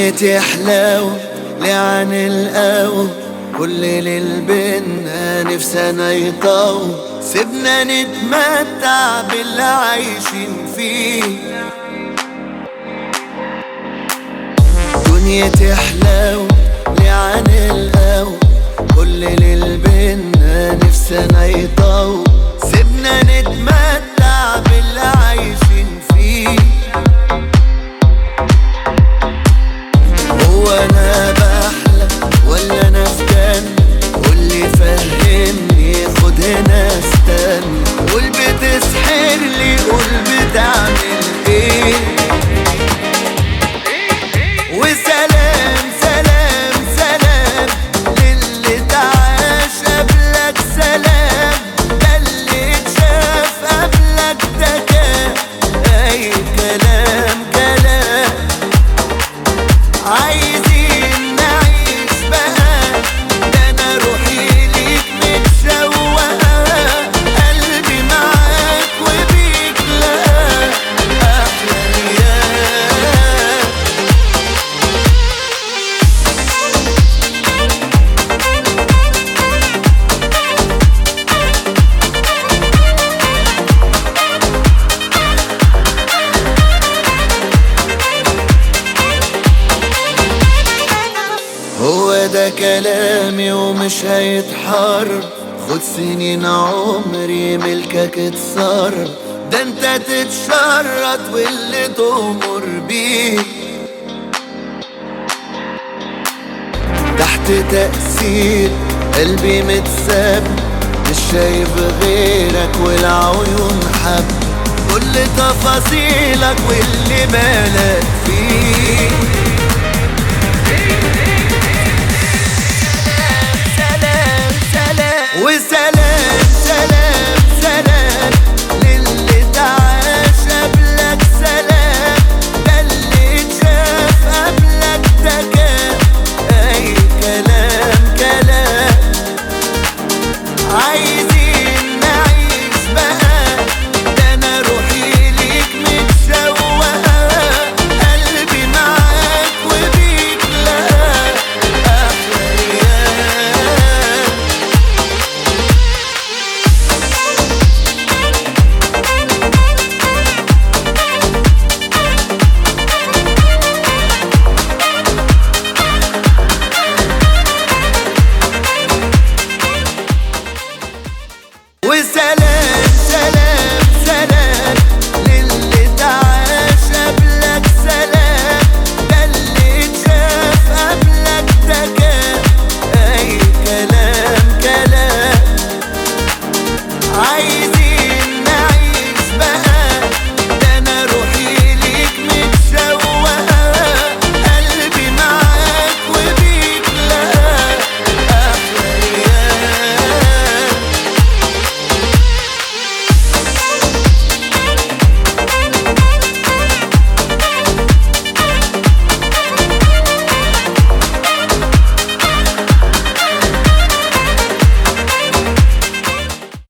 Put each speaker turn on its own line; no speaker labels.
دنيتي حلاوة لعن القاوة كل ليل بينا نفسنا يطول سيبنا نتمتع باللي عايشين فيه دنيتي حلاوة لعن القاوة كل ليل بينا نفسنا يطول سيبنا نتمتع باللي عايشين فيه هو انا بحلم ولا انا في جنة قولي فهمني خد هنا استنى قول بتسحر لي قول بتعمل ايه وسلام سلام سلام للي تعاش قبلك سلام ده اللي اتشاف قبلك ده كان اي كلام كلام عايزين نعيش بقى ده انا روحي ليك متشوقة قلبي معاك وبيك لا احلى ايام هو ده كلامي ومش هيتحر خد سنين عمري ملكك اتصر ده انت تتشرط واللي تؤمر بيه تحت تأثير قلبي متساب مش شايف غيرك والعيون حب كل تفاصيلك واللي بالك فيه